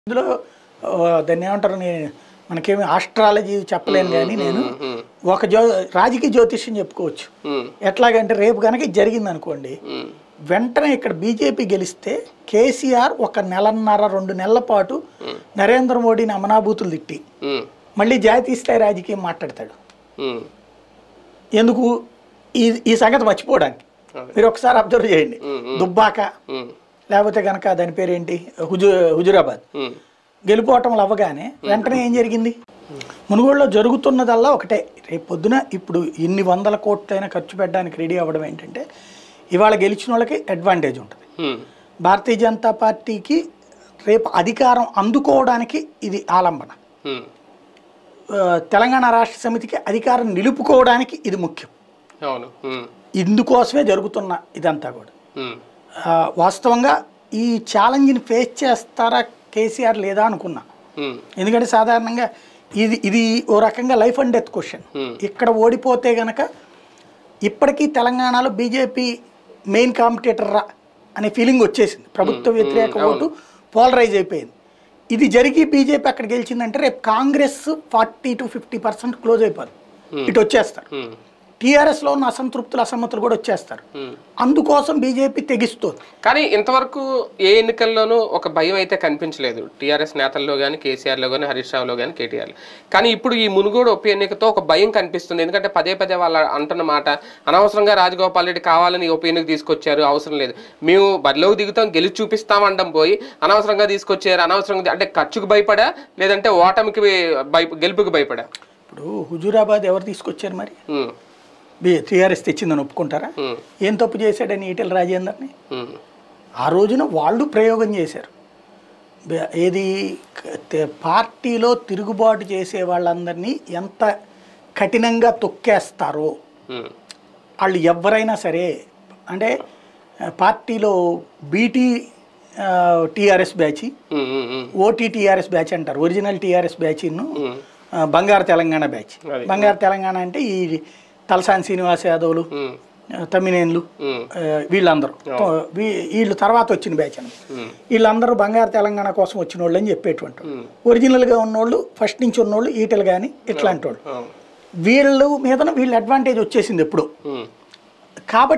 ఇందులో ఆ, దాన్ని ఏమంటారు నేను మనకేమి ఆస్ట్రాలజీ చెప్పలేను కానీ నేను ఒక జ్యో రాజకీయ జ్యోతిష్యం చెప్పుకోవచ్చు ఉమ్, ఎట్లాగంటే రేపు కనుక ఇది జరిగింది అనుకోండి ఉమ్, వెంటనే ఇక్కడ బీజేపీ గెలిస్తే కేసీఆర్ ఒక నెలన్నర రెండు నెలల పాటు నరేంద్ర మోడీని అమనాభూతులు తిట్టి ఉమ్, మళ్ళీ జాతీయ స్థాయి రాజకీయం మాట్లాడతాడు ఉమ్, ఎందుకు ఈ ఈ సంగతి మర్చిపోవడానికి అదే. మీరు ఒకసారి అబ్జర్వ్ చేయండి దుబ్బాక ఉమ్, లేకపోతే కనుక దాని పేరేంటి హుజు హుజురాబాద్ ఉమ్, గెలుపోవటంలు అవ్వగానే వెంటనే ఏం జరిగింది మునుగోడులో జరుగుతున్నదల్లా ఒకటే రేపు పొద్దున ఇప్పుడు ఇన్ని వందల కోట్లైనా ఖర్చు పెట్టడానికి రెడీ అవ్వడం ఏంటంటే ఇవాళ గెలిచిన వాళ్ళకి అడ్వాంటేజ్ ఉంటుంది ఉమ్, భారతీయ జనతా పార్టీకి రేపు అధికారం అందుకోవడానికి ఇది ఆలంబన ఉమ్, ఆ, తెలంగాణ రాష్ట్ర సమితికి అధికారం నిలుపుకోవడానికి ఇది ముఖ్యం అవును ఉమ్, ఇందుకోసమే జరుగుతున్న ఇదంతా కూడా ఉమ్, ఆ, వాస్తవంగా ఈ ఛాలెంజ్ని ఫేస్ చేస్తారా కేసీఆర్ లేదా అనుకున్నా ఉమ్, ఎందుకంటే సాధారణంగా ఇది ఇది ఓ రకంగా life and death question Hmm. ఇక్కడ ఓడిపోతే గనక ఇప్పటికీ తెలంగాణలో బీజేపీ మెయిన్ కాంపిటేటర్ రా అనే ఫీలింగ్ వచ్చేసింది ప్రభుత్వ వ్యతిరేక ఓటు పోలరైజ్ అయిపోయింది ఇది జరిగి బీజేపీ అక్కడ గెలిచిందంటే రేపు Congress forty two fifty percent close అయిపోదు ఇటు వచ్చేస్తారు ఉమ్, టీఆర్ఎస్లో ఉన్న అసంతృప్తులు అసమ్మతులు కూడా వచ్చేస్తారు ఉమ్. అందుకోసం బీజేపీ తెగిస్తుంది కానీ ఇంతవరకు ఏ ఎన్నికల్లోనూ ఒక భయం అయితే కనిపించలేదు టీఆర్ఎస్ నేతల్లో కానీ కేసీఆర్లో కానీ హరీష్ రావులో కానీ కేటీఆర్ కానీ ఇప్పుడు ఈ మునుగోడు ఉప ఎన్నికతో ఒక భయం కనిపిస్తుంది ఎందుకంటే పదే పదే వాళ్ళు అంటున్న మాట అనవసరంగా రాజగోపాల్ రెడ్డి కావాలని ఈ ఉప ఎన్నిక తీసుకొచ్చారు అవసరం లేదు మేము బరిలోకి దిగుతాం గెలిచి చూపిస్తాం అనడం పోయి అనవసరంగా తీసుకొచ్చారు అనవసరంగా అంటే ఖర్చుకు భయపడా లేదంటే ఓటమికి భయ గెలుపుకి భయపడా ఇప్పుడు హుజూరాబాద్ ఎవరు తీసుకొచ్చారు మరి ఉమ్, బీ టీఆర్ఎస్ తెచ్చిందని ఒప్పుకుంటారా ఉమ్, ఏం తప్పు చేశాడని ఈటెల రాజేందర్ని ఉమ్, ఆ రోజున వాళ్ళు ప్రయోగం చేశారు బె- ఏది క- తె- పార్టీలో తిరుగుబాటు చేసే వాళ్ళందరినీ ఎంత కఠినంగా తొక్కేస్తారో ఉమ్, వాళ్ళు ఎవరైనా సరే అంటే ఆ, పార్టీలో బీటీ టీఆర్ఎస్ బ్యాచ్ ఉమ్, ఉమ్, ఉమ్, ఓటీ టీఆర్ఎస్ బ్యాచ్ అంటారు ఒరిజినల్ టీఆర్ఎస్ బ్యాచ్ను ఉమ్, బంగారు తెలంగాణ బ్యాచ్ అది. బంగారు తెలంగాణ అంటే ఈ తలసాని శ్రీనివాస్ యాదవ్లు ఉమ్, ఆ, తమ్మినేన్లు ఉమ్, ఆ, వీళ్ళందరూ తో- వీ- వీళ్ళు తర్వాత వచ్చిన బ్యాచ్ అని ఉమ్, వీళ్ళందరూ బంగారు తెలంగాణ కోసం వచ్చిన వాళ్ళు అని చెప్పేటువంటి వాళ్ళు. ఉమ్. ఒరిజినల్గా ఉన్నోళ్ళు ఫస్ట్ నుంచి ఉన్నోళ్ళు ఈటలు కానీ ఇట్లాంటి వాళ్ళు అవును. వీళ్ళు మీదన వీళ్ళ అడ్వాంటేజ్ వచ్చేసింది ఎప్పుడు ఉమ్, కాబట్టి